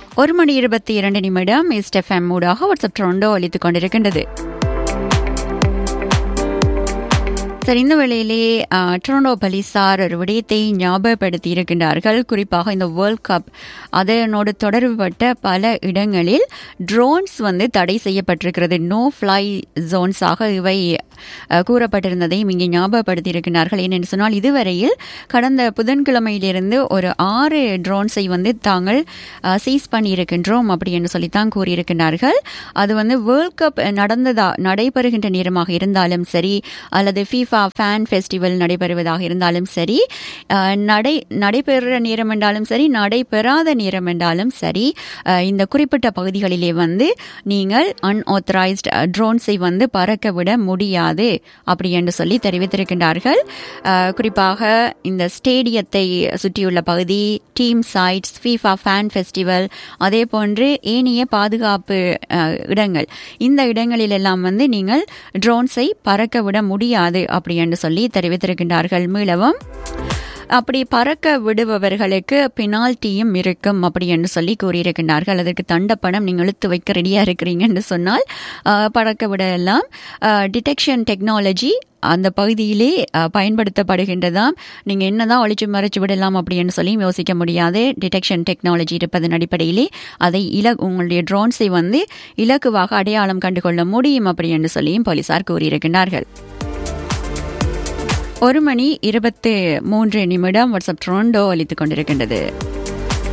ஒரு மணி இருபத்தி இரண்டு நிமிடம் எஸ்டெஃப்எம் ஊடாக வாட்ஸ்அப் ட்ரோண்டோ அளித்துக் கொண்டிருக்கின்றது சரி இந்த வேளையிலே அஹ், டொரண்டோ போலீசார் ஒரு விடயத்தை ஞாபகப்படுத்தி இருக்கின்றார்கள் குறிப்பாக இந்த வேர்ல்ட் கப் அதனோடு தொடர்புபட்ட பல இடங்களில் ட்ரோன்ஸ் வந்து தடை செய்யப்பட்டிருக்கிறது நோ ஃப்ளை ஜோன்ஸாக இவை அஹ், கூறப்பட்டிருந்ததையும் இங்கே ஞாபகப்படுத்தி இருக்கின்றார்கள் ஏனென்று சொன்னால் இதுவரையில் கடந்த புதன்கிழமையிலிருந்து ஒரு ஆறு ட்ரோன்ஸை வந்து தாங்கள் சீஸ் பண்ணி இருக்கின்றோம் அப்படி என்று சொல்லித்தான் கூறியிருக்கின்றார்கள் அது வந்து வேர்ல்ட் கப் நடந்ததா நடைபெறுகின்ற நேரமாக இருந்தாலும் சரி அல்லது ஃபீஃபா ஃபேன் ஃபெஸ்டிவல் நடைபெறுவதாக இருந்தாலும் சரி அஹ், நடை நடைபெறுற நேரம் என்றாலும் சரி நடைபெறாத நேரம் என்றாலும் சரி அஹ், இந்த குறிப்பிட்ட பகுதிகளிலே வந்து நீங்கள் அன்ஆத்தரைஸ்ட் ட்ரோன்ஸை வந்து பறக்க விட முடியாது அப்படி என்று சொல்லி தெரிவித்திருக்கின்றார்கள் அஹ், குறிப்பாக இந்த ஸ்டேடியத்தை சுற்றியுள்ள பகுதி team sides FIFA fan festival அதே போன்று ஏனைய பாதுகாப்பு அஹ், இடங்கள் இந்த இடங்களில் எல்லாம் வந்து நீங்கள் ட்ரோன்ஸை பறக்க விட முடியாது அப்படி என்று சொல்லி தெரிவித்திருக்கின்றார்கள் மீளவும் அப்படி பறக்க விடுபவர்களுக்கு பெனால்ட்டியும் இருக்கும் அப்படி என்று சொல்லி கூறியிருக்கின்றார்கள் அதற்கு தண்டப்பணம் நீங்கள் இழுத்து வைக்க ரெடியாக இருக்கிறீங்கன்னு சொன்னால் அஹ், பறக்க விடலாம் டிடெக்ஷன் டெக்னாலஜி அந்த பகுதியிலே அஹ், பயன்படுத்தப்படுகின்றதாம் நீங்கள் என்னதான் ஒளிச்சு மறைச்சு விடலாம் அப்படின்னு சொல்லி யோசிக்க முடியாது டிடெக்ஷன் டெக்னாலஜி இருப்பதன் அடிப்படையிலே அதை இல உங்களுடைய ட்ரோன்ஸை வந்து இலக்குவாக அடையாளம் கண்டுகொள்ள முடியும் அப்படி என்று சொல்லியும் போலீசார் கூறியிருக்கின்றார்கள் ஒரு மணி இருபத்து மூன்று நிமிடம் வாட்ஸ்அப் ட்ரோண்டோ அளித்துக் கொண்டிருக்கின்றது